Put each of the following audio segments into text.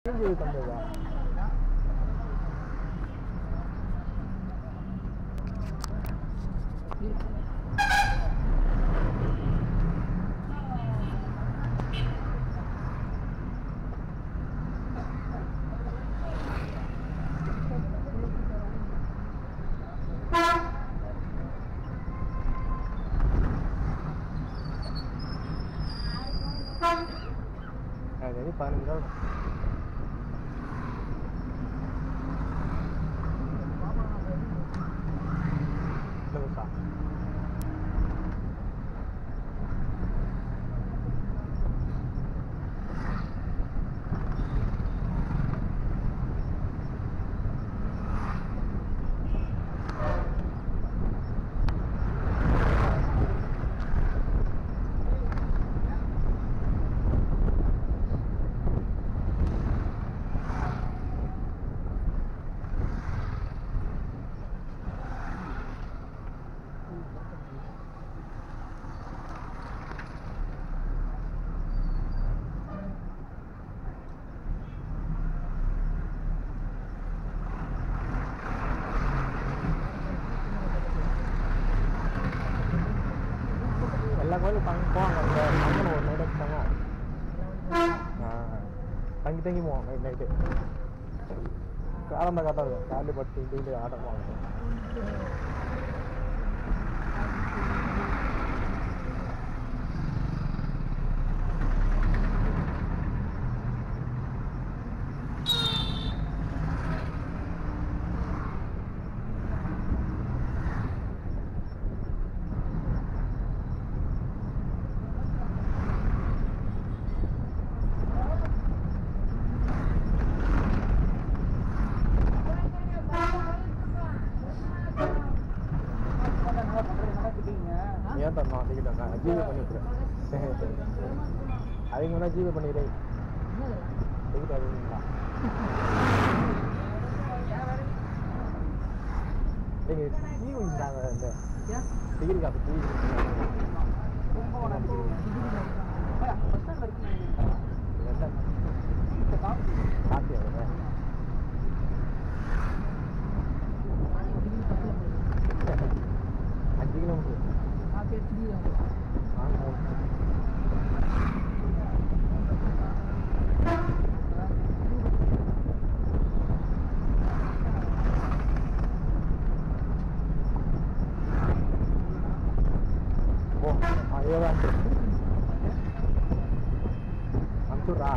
தீஞ்சது தந்ததா அது பதினஞ்சு ரூபா லூசா எல்லா கோயிலும் தங்கி போவாங்க இந்த தங்கணும் ஒரு நைட் தங்கும் ஆ தங்கி தங்கி போவோம் நைட் நைட்டு காலம் தான் கரெக்டாக இருக்கும் காலி பட்டு டீலு ஆட்டமாக இருக்கும் ஏன் தரணும் டிக்கெட் நான் ஜிபே பண்ணி விட்டுறேன் அதுக்கு முன்னாடி ஜிபே பண்ணிடுறேன் டிக்கெட் அதுங்களா நீங்க டீ குடிச்சாங்க இந்த டிகிரி காப்பி டீ காப்பி ஆகுது அஞ்சு கிலோமீட்டர் ஆமாம் ஓ அதேதான் அனுப்பிச்சுட்றா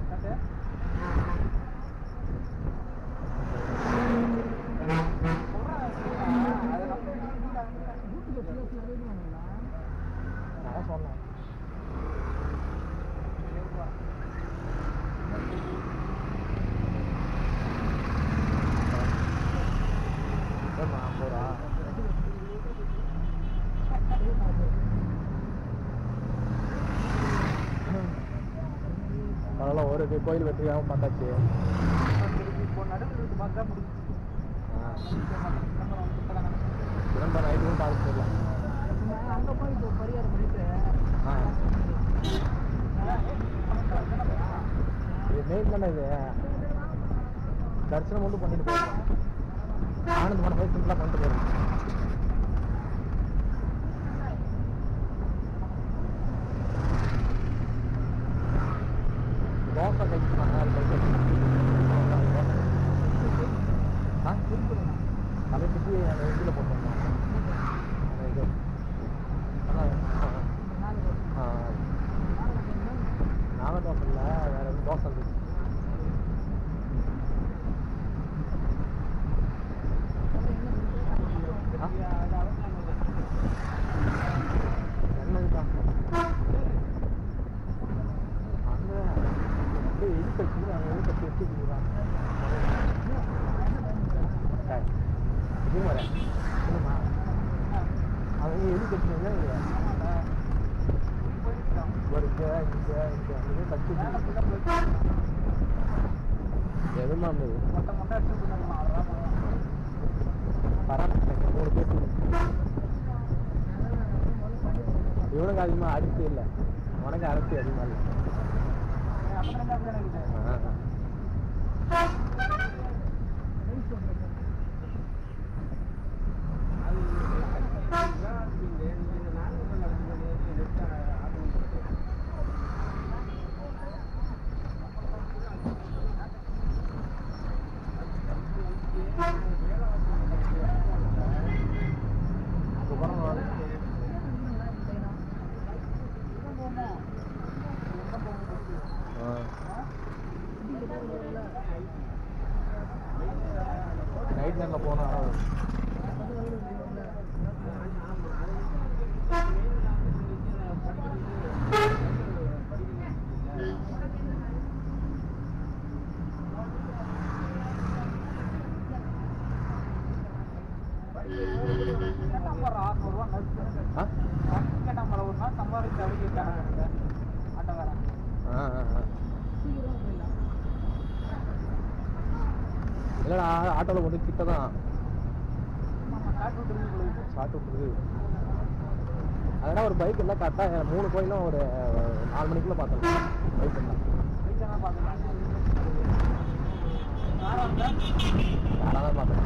நான் சொன்னேன் ஏம்மா, ஐம்பது ரூபா அதெல்லாம் ஒரு இது கோயில் வெற்றியாகவும் பார்த்தாச்சு ஆ திரும்ப நைட்டுக்கும் பார்க்க போயிடலாம் ஆ இது மெயின் தானே இது தரிசனம் மட்டும் பண்ணிட்டு போயிடலாம் ஆனந்த் மன போய் சிம்பிளாக பண்ணிட்டு போயிடலாம் தோசை கைக்கு அது கைக்கு ஆ அதை சுற்றி அந்த இதில் போட்டோம் அந்த இது அதான், ஆ. ஆ. நாகர் தோசை இல்லை வேற எதுவும் தோசை இருந்துச்சு என்னதுதான் அங்கே அப்படியே எதுக்கு வச்சுக்கிறாங்க அங்கே எதுக்கு வச்சு வச்சுக்கிறாங்க இது வர என்னம்மா அவங்க எதுக்கு வச்சுருந்தா ஒரு இங்கே இங்கே இங்கே அங்கே தச்சு எதுமா இருந்தது பரவாயில்ல மூணு பேர் இவனுக்கு அதிகமாக அடிச்சு இல்லை உனக்கு அரைச்சி அதிகமாக இல்லை ஆ. நைட் நேரில் போனால் ஆ ஆ ஆ, ஆ. இல்லைடா ஆட்டோவில் வந்து கிட்ட தான் ஷார்ட் விட்டுருது அதனால் ஒரு பைக் எல்லாம் கரெக்டாக மூணு கோயிலும் ஒரு நாலு மணிக்குள்ளே பார்த்தோம் பைக் எல்லாம் யாராக தான் பார்த்தேன்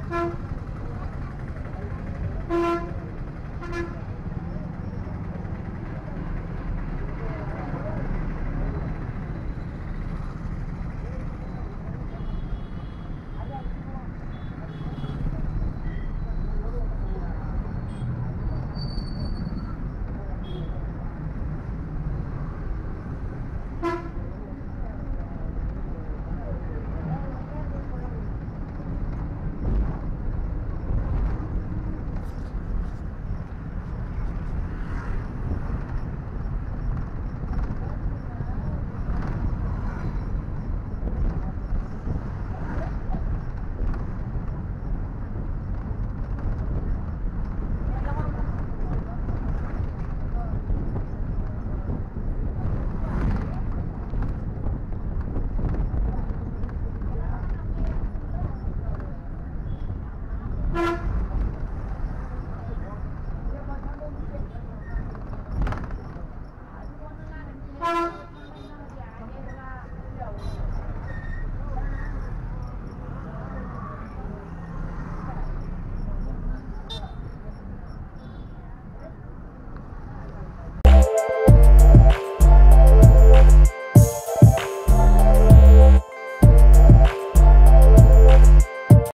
ஆ